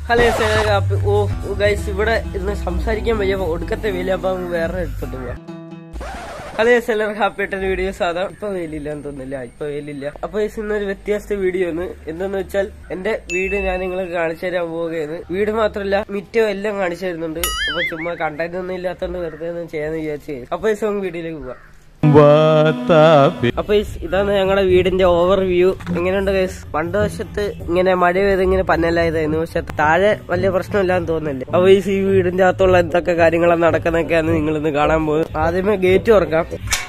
Hello സേന അപ്പൊ ഓ guys ഇവിടെ ഇന്ന് സംസാരിക്കാൻ വയ്യ ഒടുക്കത്തെ വെയിൽ അപ്പൊ നമുക്ക് വേറെ എടുത്തിട്ട് പോവാം ഹലോ സെലർ ഹാപ്പിട്ട വീഡിയോസ് അതാ ഇപ്പൊ വെയിലില്ല എന്ന് തോന്നുന്നില്ല ഇപ്പൊ വെയിലില്ല അപ്പൊ guys, ഇന്നൊരു വ്യത്യസ്ത വീഡിയോ ആണ് എന്തെന്ന് വെച്ചാൽ എന്റെ വീട് ഞാൻ നിങ്ങൾക്ക് കാണിച്ചു തരാൻ പോവുകയാണ് വീട് മാത്രമല്ല മിറ്റവും എല്ലാം കാണിച്ചു തരുന്നുണ്ട് അപ്പൊ ചുമ്മാ കണ്ടന്റ് ഒന്നും ഇല്ലാത്തോണ്ട് വെറുതെ ഒന്നും ചെയ്യാന്ന് വിചാരിച്ചു അപ്പൊ guys, നമുക്ക് വീഡിയോയിലേക്ക് പോവാം അപ്പൊ guys, ഇതാണ് ഞങ്ങളുടെ വീടിന്റെ ഓവർ വ്യൂ എങ്ങനെയുണ്ട് ഗൈസ് പണ്ട് വശത്ത് ഇങ്ങനെ മഴ പെയ്ത് ഇങ്ങനെ പന്നലായതായിരുന്നു പക്ഷെ താഴെ വലിയ പ്രശ്നമില്ലാന്ന് തോന്നുന്നില്ല അപ്പൊ guys, ഈ വീടിന്റെ അകത്തുള്ള എന്തൊക്കെ കാര്യങ്ങളാണ് നടക്കുന്നൊക്കെയാണ് നിങ്ങൾ ഇന്ന് കാണാൻ പോകുന്നത് ആദ്യമേ ഗേറ്റ് തുറക്കാം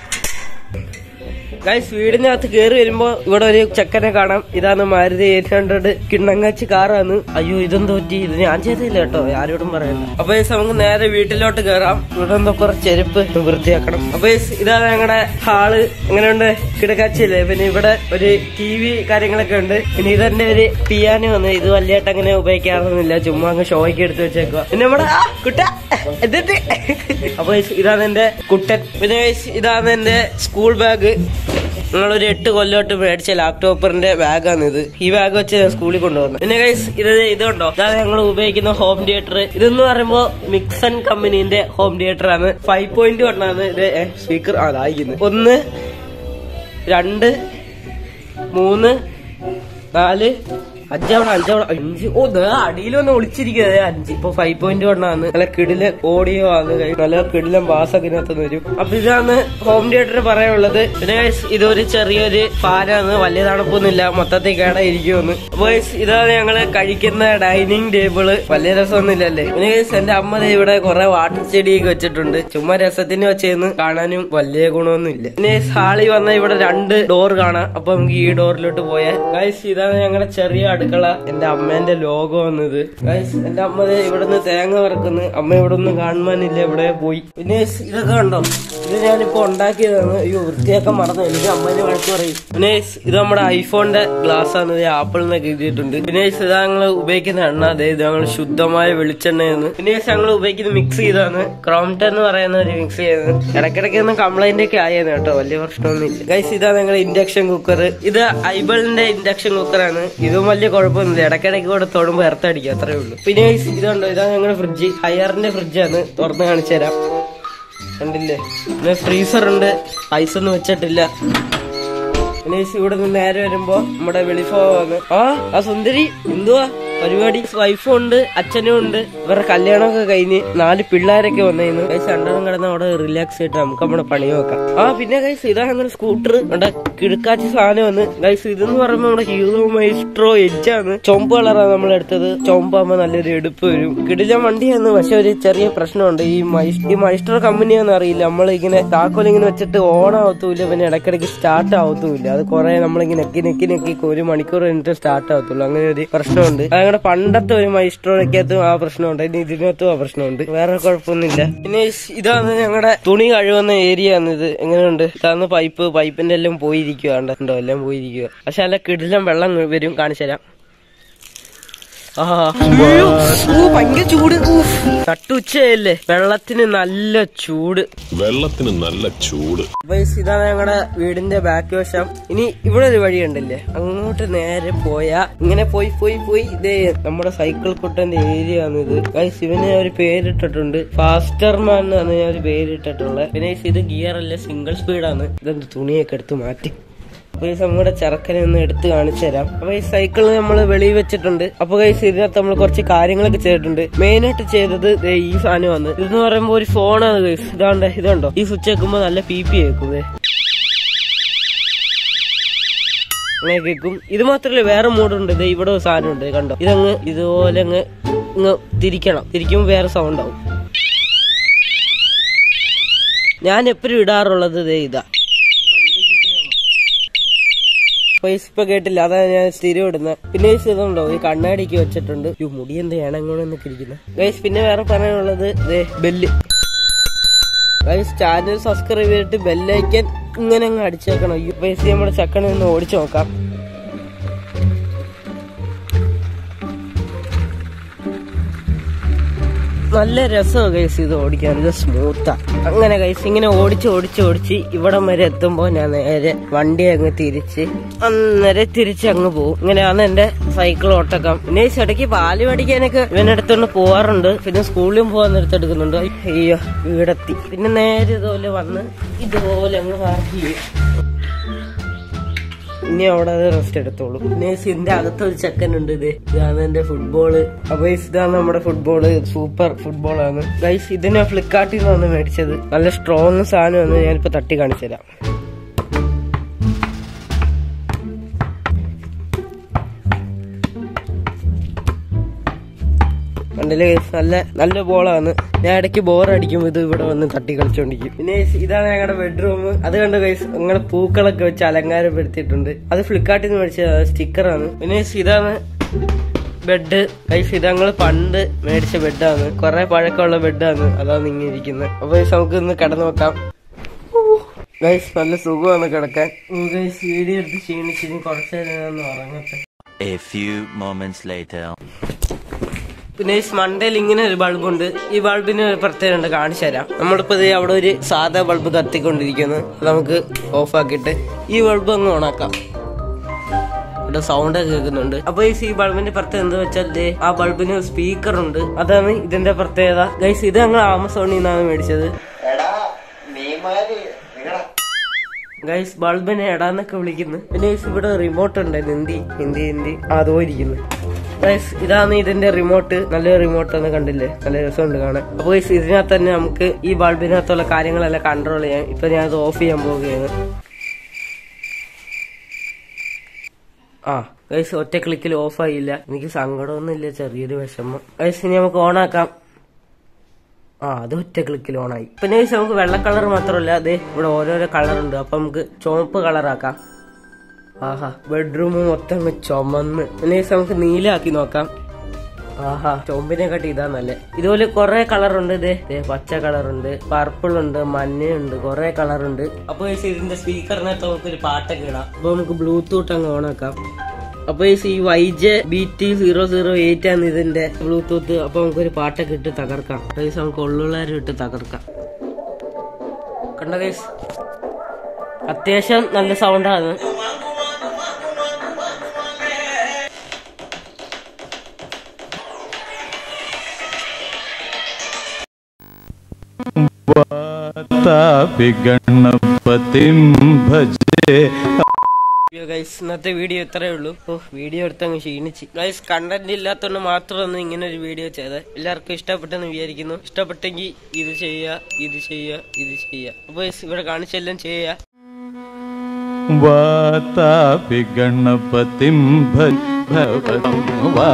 ഗൈസ് വീടിന്റെ അകത്ത് കയറി വരുമ്പോ ഇവിടെ ഒരു ചെക്കനെ കാണാം ഇതാണ് മാരുതി എയ്റ്റ് ഹൺഡ്രഡ് കിണ്ണങ്ങാച്ചി കാറാണ് അയ്യോ ഇതെന്തോ പറ്റി ഇത് ഞാൻ ചെയ്തില്ല കേട്ടോ ആരോടും പറയണ്ട അപ്പൊ guys, നമുക്ക് നേരെ വീട്ടിലോട്ട് കയറാം ഇവിടെ എന്തോ കുറച്ച് ചെരുപ്പ് വൃത്തിയാക്കണം അപ്പൊ guys, ഇതാണ് ഞങ്ങളുടെ ഹാള് എങ്ങനെയുണ്ട് കിടക്കാച്ചില്ലേ പിന്നെ ഇവിടെ ഒരു ടി വി കാര്യങ്ങളൊക്കെ ഉണ്ട് പിന്നെ ഇതെന്റെ ഒരു പിയാനോ വന്ന് ഇത് വലിയായിട്ട് അങ്ങനെ ഉപയോഗിക്കാറൊന്നുമില്ല ചുമ്മാ അങ്ങ് ഷോയ്ക്ക് എടുത്ത് വെച്ചേക്കുക പിന്നെ ഇവിടെ ആ, കുട്ട എന്നിട്ട് അപ്പൊ guys, ഇതാണ് എന്റെ കുട്ടൻ പിന്നെ guys, ഇതാണ് എന്റെ സ്കൂൾ ബാഗ് നിങ്ങളൊരു എട്ട് കൊല്ലോട്ട് മേടിച്ച ലാപ്ടോപ്പറിന്റെ ബാഗാണ് ഇത് ഈ ബാഗ് വെച്ച് ഞാൻ സ്കൂളിൽ കൊണ്ടുവന്നു പിന്നെ ഗൈസ് ഇത് ഇതുണ്ടോ ഇതാണ് ഞങ്ങൾ ഉപയോഗിക്കുന്ന ഹോം തിയേറ്റർ ഇതെന്ന് പറയുമ്പോ മിക്സൺ കമ്പനീന്റെ ഹോം തിയേറ്റർ ആണ് ഫൈവ് പോയിന്റ് വൺ ആണ് ഇത് സ്പീക്കർ അതായിരിക്കുന്നത് ഒന്ന് രണ്ട് മൂന്ന് നാല് അഞ്ചാവണം അഞ്ചാവണം അഞ്ച് ഓ ദേ അടിയിലൊന്ന് ഒളിച്ചിരിക്കുന്നത് അഞ്ച് ഇപ്പൊ ഫൈവ് പോയിന്റ് വൺ ആണ് നല്ല കിടിലൻ ഓഡിയോ ആണ് guys. നല്ല കിടിലൻ ബാസൊക്കെ ഇതിനകത്ത് വരും അപ്പൊ ഇതാണ് ഹോം തിയേറ്റർ പറയാനുള്ളത് പിന്നെ guys, ഇതൊരു ചെറിയൊരു ഫാനാണ് വലിയ തണുപ്പൊന്നുമില്ല മൊത്തത്തിൽ കേടായിരിക്കുമെന്ന് അപ്പൊ guys, ഇതാണ് ഞങ്ങള് കഴിക്കുന്ന ഡൈനിങ് ടേബിള് വലിയ രസമൊന്നുമില്ലല്ലേ പിന്നെ guys, എന്റെ അമ്മ ദേ ഇവിടെ കുറെ വാട്ടർ ചെടിയൊക്കെ വെച്ചിട്ടുണ്ട് ചുമ്മാ രസത്തിന് വെച്ചേന്ന് കാണാനും വലിയ ഗുണമൊന്നുമില്ല പിന്നെ ഹാളി വന്ന ഇവിടെ രണ്ട് ഡോർ കാണാം അപ്പൊ നമുക്ക് ഈ ഡോറിലോട്ട് പോയാൽ ഗൈസ് ഇതാണ് ഞങ്ങളുടെ ചെറിയ അടുക്കള എന്റെ അമ്മേന്റെ ലോഗോ വന്നത് ഗൈസ് എന്റെ അമ്മ ദേ ഇവിടുന്ന് തേങ്ങ വറക്കുന്നു അമ്മ ഇവിടെ ഒന്നും കാണുവാനില്ല ഇവിടെ പോയി പിന്നെ guys, ഇതൊക്കെ കണ്ടോ ഇത് ഞാനിപ്പോ ഉണ്ടാക്കിയതാണ് അയ്യോ വൃത്തിയാക്കാൻ മറന്നു എനിക്ക് അമ്മേനെ വഴക്ക് പറയും പിന്നെ guys, ഇത് നമ്മുടെ ഐഫോണിന്റെ ഗ്ലാസ് ആണ് ഇത് ആപ്പിൾ എന്നൊക്കെ എഴുതിയിട്ടുണ്ട് പിന്നെ guys, ഇത് ഞങ്ങൾ ഉപയോഗിക്കുന്ന എണ്ണ അതെ ഇത് ഞങ്ങൾ ശുദ്ധമായ വെളിച്ചെണ്ണയാണ് പിന്നെ guys, ഞങ്ങൾ ഉപയോഗിക്കുന്ന മിക്സ് ചെയ്താണ് ക്രോംറ്റൻ എന്ന് പറയുന്ന ഒരു മിക്സ് ചെയ്തത് ഇടയ്ക്കിടയ്ക്ക് ഒന്ന് കംപ്ലൈന്റ് ഒക്കെ ആയിരുന്നു കേട്ടോ വലിയ പ്രശ്നമൊന്നുമില്ല ഗൈസ് ഇതാണ് ഞങ്ങൾ ഇൻഡക്ഷൻ കുക്കർ ഇത് ഐബിളിന്റെ ഇൻഡക്ഷൻ കുക്കറാണ് ഇതും വലിയ കുഴപ്പമൊന്നുമില്ല ഇടയ്ക്കിടയ്ക്ക് കൂടെ തൊടുമ്പോ ഇറത്തടിക്കുക അത്രേ ഉള്ളൂ പിന്നെ guys, ഇതുണ്ടോ ഇതാണ് ഞങ്ങളുടെ ഫ്രിഡ്ജ് ഹയറിന്റെ ഫ്രിഡ്ജാണ് തുറന്ന് കാണിച്ചു തരാം കണ്ടില്ലേ പിന്നെ ഫ്രീസർ ഉണ്ട് ഐസ് ഒന്നും വെച്ചിട്ടില്ല പിന്നെ guys, ഇവിടെ നിന്ന് നേരെ വരുമ്പോ നമ്മുടെ വെളിഫോവാണ് ആ ആ സുന്ദരി എന്തുവാ പരിപാടി വൈഫും ഉണ്ട് അച്ഛനും ഉണ്ട് ഇവരുടെ കല്യാണമൊക്കെ കഴിഞ്ഞ് നാല് പിള്ളേരൊക്കെ വന്നിരുന്നു കൈസ് രണ്ടെണ്ണം കിടന്ന് അവിടെ റിലാക്സ് ആയിട്ട് നമുക്ക് നമ്മുടെ പണി നോക്കാം ആ പിന്നെ കൈസ് ഇതാണ് അങ്ങനെ സ്കൂട്ടർ നമ്മുടെ കിടുക്കാച്ചി സാധനം വന്ന് കൈസ് ഇതെന്ന് പറയുമ്പോൾ നമ്മുടെ ഹീറോ മൈസ്ട്രോ എഡ്ജാണ് ചൊമ്പ് കളറാണ് നമ്മൾ എടുത്തത് ചൊമ്പാകുമ്പോ നല്ലൊരു എടുപ്പ് വരും കിടിലൻ വണ്ടിയാണ് പക്ഷെ ഒരു ചെറിയ പ്രശ്നമുണ്ട് ഈ മൈസ് ഈ മൈസ്ട്രോ കമ്പനിയാന്ന് അറിയില്ല നമ്മൾ ഇങ്ങനെ താക്കോൽ ഇങ്ങനെ വെച്ചിട്ട് ഓൺ ആവത്തൂല്ല പിന്നെ ഇടയ്ക്കിടയ്ക്ക് സ്റ്റാർട്ട് ആവത്തൂല്ല അത് കുറെ നമ്മളിങ്ങനെ നെക്കി നെക്കി നെക്കി ഒരു മണിക്കൂർ കഴിഞ്ഞിട്ട് സ്റ്റാർട്ട് ആവത്തുള്ളൂ അങ്ങനെ ഒരു പ്രശ്നമുണ്ട് അത് ഞങ്ങളുടെ പണ്ടത്തെ ഒരു മൈസ്ട്രോയ്ക്കകത്തും ആ പ്രശ്നമുണ്ട് ഇനി ഇതിനകത്തും ആ പ്രശ്നമുണ്ട് വേറെ കുഴപ്പമൊന്നുമില്ല പിന്നെ സ് ഇതാണ് ഞങ്ങളുടെ തുണി കഴുകുന്ന ഏരിയ ആണ് ഇത് എങ്ങനെയുണ്ട് ഇതാണ് പൈപ്പ് പൈപ്പിന്റെ എല്ലാം പോയിരിക്കുക ഉണ്ടോ എല്ലാം പോയിരിക്കുക പക്ഷെ നല്ല കിടിലം വെള്ളം വരും കാണിച്ചു തരാം ആ അയ്യോ, ഓ ഭയങ്കര ചൂട് നട്ടുച്ചയല്ലേ വെള്ളത്തിന് നല്ല ചൂട് വെള്ളത്തിന് നല്ല ചൂട് ഗൈസ് ഇതാണ് ഞങ്ങളുടെ വീടിന്റെ ബാക്ക് വശം ഇനി ഇവിടെ ഒരു വഴി ഉണ്ടല്ലേ അങ്ങോട്ട് നേരെ പോയാ ഇങ്ങനെ പോയി പോയി പോയി ഇതേ നമ്മുടെ സൈക്കിൾ കുട്ടന്റെ ഏരിയ ആണ് ഇത് ഗൈസ് ഇവന് ഒരു പേരിട്ടിട്ടുണ്ട് ഫാസ്റ്റർ മാൻ എന്നാണ് ഞാൻ ഒരു പേരിട്ടിട്ടുള്ളത് പിന്നെ guys, ഇത് ഗിയർ അല്ല സിംഗിൾ സ്പീഡാണ് ഇതെന്ത് തുണിയൊക്കെ എടുത്ത് മാറ്റി അപ്പൊ ഈ നമ്മുടെ ചെറുക്കനെ ഒന്ന് എടുത്ത് കാണിച്ചു തരാം അപ്പൊ ഈ സൈക്കിൾ നമ്മൾ വെളിയിൽ വെച്ചിട്ടുണ്ട് അപ്പൊ കൈസ് ഇതിനകത്ത് നമ്മൾ കുറച്ച് കാര്യങ്ങളൊക്കെ ചെയ്തിട്ടുണ്ട് മെയിൻ ആയിട്ട് ചെയ്തത് ദേ ഈ സാധനമാണ് ഇതെന്ന് പറയുമ്പോ ഒരു ഫോണാണ് കൈസ് ഇതാണ്ട് ഇതുണ്ടോ ഈ സ്വിച്ച് വെക്കുമ്പോ നല്ല പി പി കേൾക്കും ദേ. അങ്ങനെ കേൾക്കും ഇത് മാത്രല്ല വേറെ മോഡുണ്ട് ഇത് ഇവിടെ ഒരു സാധനം ഉണ്ട് കണ്ടോ ഇതങ്ങ് ഇതുപോലെ അങ്ങ് ഇങ്ങ് തിരിക്കണം തിരിക്കുമ്പോ വേറെ സൗണ്ട് ആവും ഞാൻ എപ്പോഴും ഇടാറുള്ളത് ദേ ഇതാ പൈസ ഇപ്പൊ കേട്ടില്ല അതാ ഞാൻ സ്ഥിരം ഇടുന്നത് പിന്നെ ഗൈസ് ഇതുണ്ടോ ഈ കണ്ണാടിക്ക് വെച്ചിട്ടുണ്ട് ഈ മുടി എന്ത് ഇണങ്ങണമെന്നൊക്കെ ഇരിക്കുന്നത് ഗൈസ് പിന്നെ വേറെ പറയാനുള്ളത് ദേ ബെല്ല് ഗൈസ് ചാനൽ സബ്സ്ക്രൈബ് ചെയ്തിട്ട് ബെല്ലൈക്കൻ ഇങ്ങനെ അങ്ങ് അടിച്ചേക്കണം ഈ പൈസ നമ്മുടെ ചക്കനെ ഒന്ന് ഓടിച്ചു നോക്കാം നല്ല രസമാണ് ഗൈസ് ഇത് ഓടിക്കാൻ നല്ല സ്മൂത്താ അങ്ങനെ ഗൈസ് ഇങ്ങനെ ഓടിച്ച് ഓടിച്ച് ഓടിച്ച് ഇവിടം വരെ എത്തുമ്പോ ഞാൻ നേരെ വണ്ടി അങ്ങ് തിരിച്ച് അന്നേരം തിരിച്ച് അങ്ങ് പോകും ഇങ്ങനെയാണ് എന്റെ സൈക്കിൾ ഓട്ടക്കം പിന്നെ ഈ ഇടയ്ക്ക് പാല് മേടിക്കാനൊക്കെ ഇവനെടുത്തോണ്ട് പോവാറുണ്ട് പിന്നെ സ്കൂളിലും പോകാൻ എടുത്തെടുക്കുന്നുണ്ട് അയ്യോ വീടെത്തി പിന്നെ നേരെ ഇതുപോലെ വന്ന് ഇതുപോലെ അങ്ങ് പാർക്ക് ചെയ്യും ഇനി അവിടെ അത് റെസ്റ്റ് എടുത്തോളൂ പിന്നെ ഇതിന്റെ അകത്തൊരു ചെക്കനുണ്ട് ഇത് ഇതാണ് എന്റെ ഫുട്ബോള് അപ്പൊ ഇതാണ് നമ്മുടെ ഫുട്ബോള് സൂപ്പർ ഫുട്ബോളാണ് ഗൈസ് ഇതിനെ ഫ്ലിപ്കാർട്ടിൽ നിന്നാണ് മേടിച്ചത് നല്ല സ്ട്രോങ് സാധനമാണ് ഞാനിപ്പോ തട്ടി കാണിച്ചു തരാം കണ്ടില്ലേ guys? നല്ല നല്ല ബോളാണ് ഞാൻ ഇടയ്ക്ക് ബോർ അടിക്കുമ്പോൾ ഇത് ഇവിടെ വന്ന് തട്ടി കളിച്ചോണ്ടിരിക്കും പിന്നെ guys, ഇതാണ് ഞങ്ങളുടെ ബെഡ്റൂം അത് കണ്ട് കൈസ് ഞങ്ങളുടെ പൂക്കളൊക്കെ വെച്ച് അലങ്കാരപ്പെടുത്തിയിട്ടുണ്ട് അത് ഫ്ലിപ്കാർട്ടിൽ നിന്ന് മേടിച്ച സ്റ്റിക്കറാണ് പിന്നെ guys, ഇതാണ് ബെഡ് കൈസ് ഇത് ഞങ്ങള് പണ്ട് മേടിച്ച ബെഡാണ് കുറെ പഴക്കമുള്ള ബെഡാണ് അതാണ് ഇങ്ങനെ ഇരിക്കുന്നത് അപ്പൊ guys, നമുക്ക് ഇന്ന് കിടന്നു വെക്കാം ഗൈസ് നല്ല സുഖമാണ് കിടക്കാൻ ഗൈസ് വീഡിയോ എടുത്ത് ക്ഷീണിച്ചിനി കുറച്ചു നേരം ഒന്ന് ഉറങ്ങട്ടെ A few moments later. പിന്നെ ഈ മണ്ടയിൽ ഇങ്ങനെ ഒരു ബൾബുണ്ട് ഈ ബൾബിന് ഒരു പ്രത്യേകത ഉണ്ട് കാണിച്ചു തരാം നമ്മളിപ്പോ ദേ അവിടെ ഒരു സാധാ ബൾബ് കത്തിക്കൊണ്ടിരിക്കുന്നു അത് നമുക്ക് ഓഫ് ആക്കിയിട്ട് ഈ ബൾബ് അങ്ങ് ഓണാക്കാം ഇവിടെ സൗണ്ട് ഒക്കെ കേൾക്കുന്നുണ്ട് അപ്പൊ ഈ ഈ ബൾബിന്റെ പ്രത്യേകത എന്താ വെച്ചാൽ ദേ ആ ബൾബിന് സ്പീക്കർ ഉണ്ട് അതാണ് ഇതിന്റെ പ്രത്യേകത ഗൈസ് ഇത് ഞങ്ങൾ ആമസോണിൽ നിന്നാണ് മേടിച്ചത് ഗൈസ് ബൾബിനെ എടാന്നൊക്കെ വിളിക്കുന്നു പിന്നെ guys ഇവിടെ റിമോട്ട് ഉണ്ട് ഹിന്ദി ഹിന്ദി ഹിന്ദി ആ, അതോ ഇരിക്കുന്നു ഗൈസ് ഇതാണ് ഇതിന്റെ റിമോട്ട് നല്ല റിമോട്ട് ഒന്ന് കണ്ടില്ലേ നല്ല രസമുണ്ട് കാണാൻ അപ്പൊ ഗൈസ് ഇതിനകത്ത് തന്നെ നമുക്ക് ഈ ബൾബിനകത്തുള്ള കാര്യങ്ങളെല്ലാം കൺട്രോൾ ചെയ്യാം ഇപ്പൊ ഞാൻ അത് ഓഫ് ചെയ്യാൻ പോവുകയാണ് ആ ഗൈസ് ഒറ്റ ക്ലിക്കിൽ ഓഫ് ആയില്ല എനിക്ക് സങ്കടമൊന്നുമില്ല ചെറിയൊരു വിഷമം ഗൈസ് ഇനി നമുക്ക് ഓണാക്കാം ആ അത് ഒറ്റ ക്ലിക്കിൽ ഓണായി പിന്നെ guys നമുക്ക് വെള്ള കളർ മാത്രമല്ല അതെ ഇവിടെ ഓരോരോ കളർ ഉണ്ട് അപ്പൊ നമുക്ക് ചുവപ്പ് കളറാക്കാം ആഹാ ബെഡ്റൂം മൊത്തം അങ്ങ് ചുമന്ന് പിന്നെ guys നമുക്ക് നീലാക്കി നോക്കാം ആഹാ ചുവമ്പിനെ കാട്ടി ഇതാ നല്ല ഇതുപോലെ കുറെ കളർ ഉണ്ട് ഇതേ ദേ പച്ച കളർ ഉണ്ട് പർപ്പിൾ ഉണ്ട് മഞ്ഞയുണ്ട് കുറെ കളർ ഉണ്ട് അപ്പൊ guys ഇതിന്റെ സ്പീക്കറിനകത്ത് നമുക്ക് ഒരു പാട്ടൊക്കെ ഇടാം അപ്പൊ നമുക്ക് ബ്ലൂടൂത്ത് അങ്ങ് ഓണാക്കാം അപ്പൊ guys ഈ Y J B T zero zero eight ആണ് ഇതിന്റെ ബ്ലൂടൂത്ത് അപ്പൊ നമുക്കൊരു പാട്ടൊക്കെ ഇട്ട് തകർക്കാം ഗൈസ് നമുക്ക് ഉള്ളുള്ളാരും ഇട്ട് തകർക്കാം കണ്ട ഗൈസ് അത്യാവശ്യം നല്ല സൗണ്ടാണ് വാതാപി ഗണപതിം ഭജേ ഗൈസ് ഇന്നത്തെ വീഡിയോ ഇത്രയേ ഉള്ളൂ ഓ വീഡിയോ എടുത്തങ്ങ് ക്ഷീണിച്ച് ഗൈസ് കണ്ടന്റ് ഇല്ലാത്തതുകൊണ്ട് മാത്രമാണ് ഇങ്ങനെ ഒരു വീഡിയോ ചെയ്തത് എല്ലാവർക്കും ഇഷ്ടപ്പെട്ടെന്ന് വിചാരിക്കുന്നു ഇഷ്ടപ്പെട്ടെങ്കിൽ ഇത് ചെയ്യുക ഇത് ചെയ്യുക ഇത് ചെയ്യുക അപ്പൊ guys, ഇവിടെ കാണിച്ചെല്ലാം ചെയ്യുക വാതാപി ഗണപതിം ഭജ